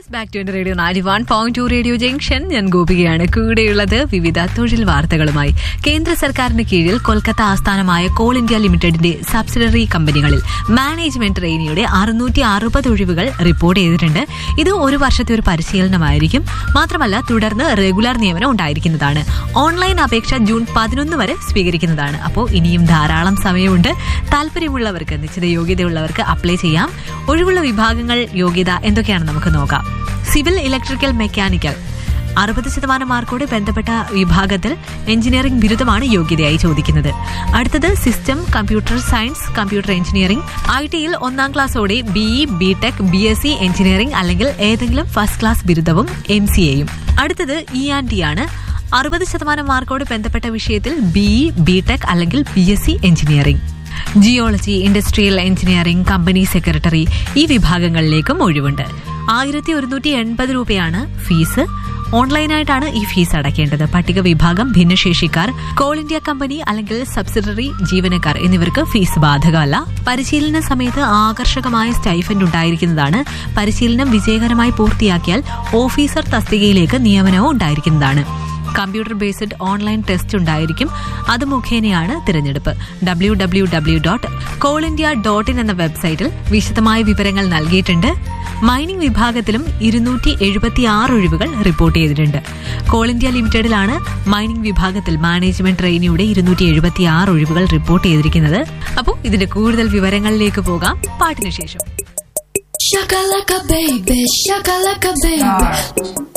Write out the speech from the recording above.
Yes back to radio നാരി one point two radio junction ഞാൻ ഗോപികയാണ് കൂടെയുള്ളത് വിവിധ തൊഴിൽ വാർത്തകളുമായി കേന്ദ്ര സർക്കാരിന് കീഴിൽ കൊൽക്കത്ത ആസ്ഥാനമായ കോൾ ഇന്ത്യ ലിമിറ്റഡിന്റെ സബ്സിഡറി കമ്പനികളിൽ മാനേജ്മെന്റ് ട്രെയിനിയുടെ അറുന്നൂറ്റി അറുപത് ഒഴിവുകൾ റിപ്പോർട്ട് ചെയ്തിട്ടുണ്ട് ഇത് ഒരു വർഷത്തെ ഒരു പരിശീലനമായിരിക്കും മാത്രമല്ല തുടർന്ന് റെഗുലർ നിയമനം ഉണ്ടായിരിക്കുന്നതാണ് ഓൺലൈൻ അപേക്ഷ ജൂൺ പതിനൊന്ന് വരെ സ്വീകരിക്കുന്നതാണ് അപ്പോൾ ഇനിയും ധാരാളം സമയമുണ്ട് താല്പര്യമുള്ളവർക്ക് നിശ്ചിത യോഗ്യതയുള്ളവർക്ക് അപ്ലൈ ചെയ്യാം ഒഴിവുള്ള വിഭാഗങ്ങൾ യോഗ്യത എന്തൊക്കെയാണ് നമുക്ക് നോക്കാം സിവിൽ ഇലക്ട്രിക്കൽ മെക്കാനിക്കൽ അറുപത് ശതമാനം മാർക്കോടെ ബന്ധപ്പെട്ട വിഭാഗത്തിൽ എഞ്ചിനീയറിംഗ് ബിരുദമാണ് യോഗ്യതയായി ചോദിക്കുന്നത് അടുത്തത് system computer science computer engineering I ടിയിൽ ഒന്നാം ക്ലാസ്സോടെ B E B tech B S C engineering അല്ലെങ്കിൽ ഏതെങ്കിലും ഫസ്റ്റ് ക്ലാസ് ബിരുദവും എം സി എയും അടുത്തത് ഇ ആൻഡ് ടി ആണ് അറുപത് ശതമാനം മാർക്കോട് ബന്ധപ്പെട്ട വിഷയത്തിൽ ബിഇ ബി ടെക് അല്ലെങ്കിൽ B S C engineering geology industrial engineering company secretary ഈ വിഭാഗങ്ങളിലേക്കും ഒഴിവുണ്ട് ആയിരത്തി ഒരുന്നൂറ്റി എൺപത് രൂപയാണ് ഫീസ് ഓൺലൈനായിട്ടാണ് ഈ ഫീസ് അടയ്ക്കേണ്ടത് പട്ടിക വിഭാഗം ഭിന്നശേഷിക്കാർ കോൾ ഇന്ത്യ കമ്പനി അല്ലെങ്കിൽ സബ്സിഡറി ജീവനക്കാർ എന്നിവർക്ക് ഫീസ് ബാധകമല്ല പരിശീലന സമയത്ത് ആകർഷകമായ സ്റ്റൈഫൻഡ് ഉണ്ടായിരിക്കുന്നതാണ് പരിശീലനം വിജയകരമായി പൂർത്തിയാക്കിയാൽ ഓഫീസർ തസ്തികയിലേക്ക് നിയമനവും ഉണ്ടായിരിക്കുന്നതാണ് കമ്പ്യൂട്ടർ ബേസ്ഡ് ഓൺലൈൻ ടെസ്റ്റ് ഉണ്ടായിരിക്കും അത് മുഖേനയാണ് തിരഞ്ഞെടുപ്പ് W W W dot Coal India dot in എന്ന വെബ്സൈറ്റിൽ വിശദമായ വിവരങ്ങൾ നൽകിയിട്ടുണ്ട് മൈനിംഗ് വിഭാഗത്തിലും ഇരുന്നൂറ്റി എഴുപത്തി ആറ് ഒഴിവുകൾ റിപ്പോർട്ട് ചെയ്തിട്ടുണ്ട് കോൾ ഇന്ത്യ ലിമിറ്റഡിലാണ് മൈനിംഗ് വിഭാഗത്തിൽ മാനേജ്മെന്റ് ട്രെയിനിയുടെ ഇരുന്നൂറ്റി എഴുപത്തി ആറ് ഒഴിവുകൾ റിപ്പോർട്ട് ചെയ്തിരിക്കുന്നത് അപ്പോൾ ഇതിന്റെ കൂടുതൽ വിവരങ്ങളിലേക്ക് പോകാം പാട്ടിന് ശേഷം Shakalaka baby, shakalaka baby.